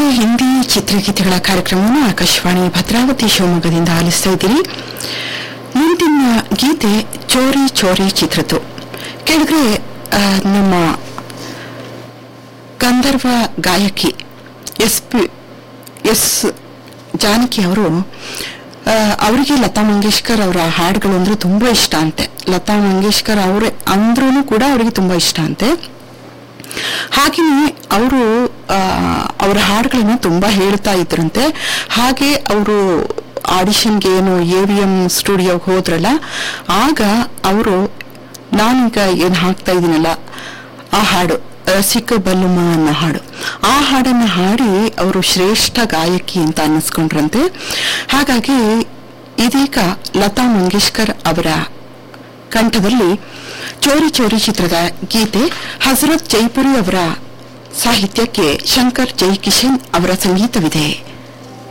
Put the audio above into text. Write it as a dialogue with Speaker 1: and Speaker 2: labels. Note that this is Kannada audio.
Speaker 1: ಹಿಂದಿ ಚಿತ್ರಗೀತೆಗಳ ಕಾರ್ಯಕ್ರಮವನ್ನು ಆಕಾಶವಾಣಿ ಭದ್ರಾವತಿ ಶಿವಮೊಗ್ಗದಿಂದ ಆಲಿಸ್ತಾ ಇದ್ದೀರಿ ಮುಂದಿನ ಗೀತೆ ಚೋರಿ ಚೋರಿ ಚಿತ್ರದ್ದು ಕೆಳಗಡೆ ಆ, ನಮ್ಮ ಗಂಧರ್ವ ಗಾಯಕಿ ಎಸ್ ಪಿ ಎಸ್ ಜಾನಕಿ ಅವರು ಆ, ಅವರಿಗೆ ಲತಾ ಮಂಗೇಶ್ಕರ್ ಅವರ ಹಾಡುಗಳು ಅಂದ್ರೆ ತುಂಬಾ ಇಷ್ಟ ಅಂತೆ ಲತಾ ಮಂಗೇಶ್ಕರ್ ಅವರೇ ಅಂದ್ರೂ ಕೂಡ ಅವರಿಗೆ ತುಂಬಾ ಇಷ್ಟ ಅಂತೆ ಹಾಗೆಯೇ ಅವರು ಅವರ ಹಾಡುಗಳನ್ನ ತುಂಬಾ ಹೇಳ್ತಾ ಇದ್ರಂತೆ ಹಾಗೆ ಅವರು ಆಡಿಷನ್ಗೆ ಏನು ಎ ವಿ ಎಂ ಸ್ಟುಡಿಯೋಗೆ ಹೋದ್ರಲ್ಲ ಆಗ ಅವರು ನಾನೀಗ ಏನು ಹಾಕ್ತಾ ಇದ್ದೀನಲ್ಲ ಆ ಹಾಡು ರಸಿಕ ಬಲ್ಲುಮ ಅನ್ನೋ ಹಾಡು ಆ ಹಾಡನ್ನ ಹಾಡಿ ಅವರು ಶ್ರೇಷ್ಠ ಗಾಯಕಿ ಅಂತ ಅನ್ನಿಸ್ಕೊಂಡ್ರಂತೆ ಹಾಗಾಗಿ ಇದೀಗ ಲತಾ ಮಂಗೇಶ್ಕರ್ ಅವರ ಕಂಠದಲ್ಲಿ ಚೋರಿ ಚೋರಿ ಚಿತ್ರದ ಗೀತೆ ಹಜರತ್ ಜೈಪುರಿ ಅವರ ಸಾಹಿತ್ಯಕ್ಕೆ ಶಂಕರ್ ಜೈ ಕಿಶನ್ ಅವರ ಸಂಗೀತವಿದೆ